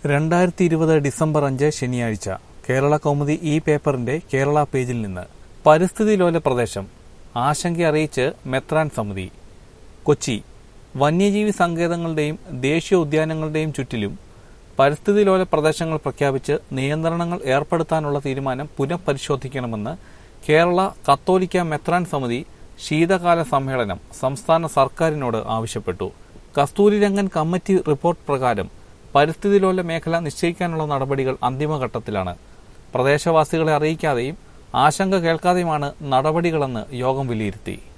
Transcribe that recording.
രണ്ടായിരത്തി ഇരുപത് ഡിസംബർ അഞ്ച് ശനിയാഴ്ച കേരള കൗമുദി ഈ പേപ്പറിന്റെ കേരള പേജിൽ നിന്ന് പരിസ്ഥിതി ലോല പ്രദേശം ആശങ്ക അറിയിച്ച് മെത്രാൻ സമിതി കൊച്ചി വന്യജീവി സങ്കേതങ്ങളുടെയും ദേശീയ ഉദ്യാനങ്ങളുടെയും ചുറ്റിലും പരിസ്ഥിതി ലോല പ്രദേശങ്ങൾ പ്രഖ്യാപിച്ച് നിയന്ത്രണങ്ങൾ ഏർപ്പെടുത്താനുള്ള തീരുമാനം പുനഃപരിശോധിക്കണമെന്ന് കേരള കത്തോലിക്ക മെത്രാൻ സമിതി ശീതകാല സമ്മേളനം സംസ്ഥാന സർക്കാരിനോട് ആവശ്യപ്പെട്ടു കസ്തൂരിരംഗൻ കമ്മിറ്റി റിപ്പോർട്ട് പ്രകാരം പരിസ്ഥിതി ലോല മേഖല നിശ്ചയിക്കാനുള്ള നടപടികൾ അന്തിമഘട്ടത്തിലാണ് പ്രദേശവാസികളെ അറിയിക്കാതെയും ആശങ്ക കേൾക്കാതെയുമാണ് നടപടികളെന്ന് യോഗം വിലയിരുത്തി